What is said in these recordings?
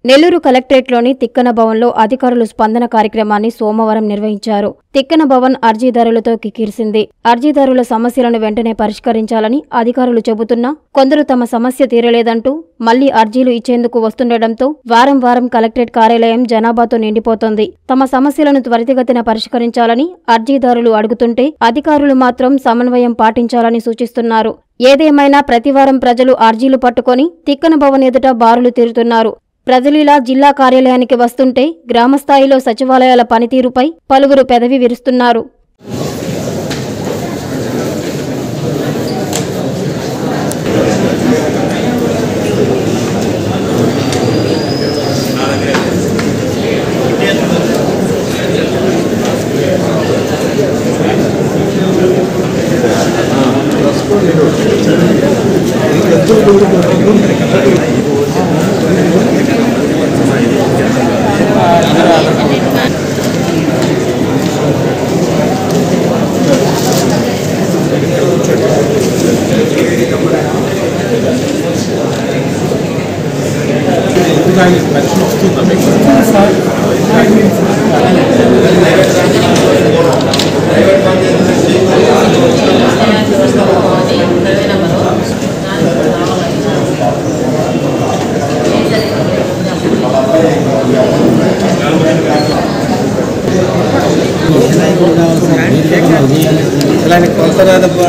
నెల్లూరు కలెక్టరేట్లోని తిక్కన భవన్లో అధికారులు స్పందన కార్యక్రమాన్ని సోమవారం నిర్వహించారు తిక్కన భవన్ అర్జీదారులతో కిక్కిరిసింది అర్జీదారుల సమస్యలను వెంటనే పరిష్కరించాలని అధికారులు చెబుతున్నా కొందరు తమ సమస్య తీరలేదంటూ మళ్లీ అర్జీలు ఇచ్చేందుకు వస్తుండటంతో వారం వారం కలెక్టరేట్ కార్యాలయం జనాభాతో నిండిపోతోంది తమ సమస్యలను త్వరితగతిన పరిష్కరించాలని అర్జీదారులు అడుగుతుంటే అధికారులు మాత్రం సమన్వయం పాటించాలని సూచిస్తున్నారు ఏదేమైనా ప్రతివారం ప్రజలు అర్జీలు పట్టుకొని తిక్కన భవన్ ఎదుట బారులు తీరుతున్నారు ప్రజలిలా జిల్లా కార్యాలయానికి వస్తుంటే గ్రామస్థాయిలో సచివాలయాల పనితీరుపై పలువురు పెదవి విరుస్తున్నారు దానికి పెన్షన్ వస్తుందా మీకు ఇలాంటి కొలత రాదప్ప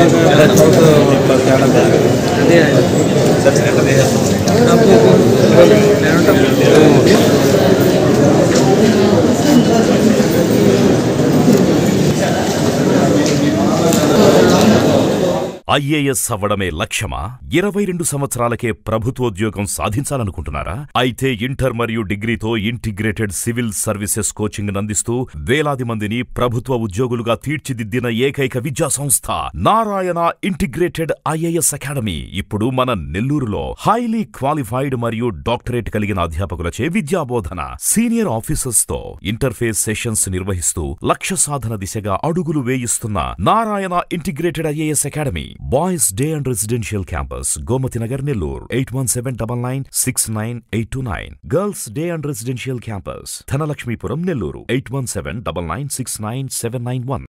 ఐఏఎస్ అవ్వడమే లక్ష్యమా ఇరవై రెండు సంవత్సరాలకే ప్రభుత్వోద్యోగం సాధించాలనుకుంటున్నారా అయితే ఇంటర్ మరియు డిగ్రీతో ఇంటిగ్రేటెడ్ సివిల్ సర్వీసెస్ కోచింగ్ అందిస్తూ వేలాది మందిని ప్రభుత్వ ఉద్యోగులుగా తీర్చిదిద్దిన ఏకైక విద్యా సంస్థ నారాయణ ఇంటిగ్రేటెడ్ ఐఏఎస్ అకాడమీ ఇప్పుడు మన నెల్లూరులో హైలీ క్వాలిఫైడ్ మరియు డాక్టరేట్ కలిగిన అధ్యాపకులచే విద్యాబోధన సీనియర్ ఆఫీసర్స్ తో ఇంటర్ఫేస్ సెషన్స్ నిర్వహిస్తూ లక్ష్య సాధన దిశగా అడుగులు వేయిస్తున్న Narayana integrated IAS academy boys day and residential campus Gomathi Nagar Nellore eight one seven double nine six nine eight two nine girls day and residential campus Dhanalakshmipuram Nellore eight one seven double nine six nine seven nine one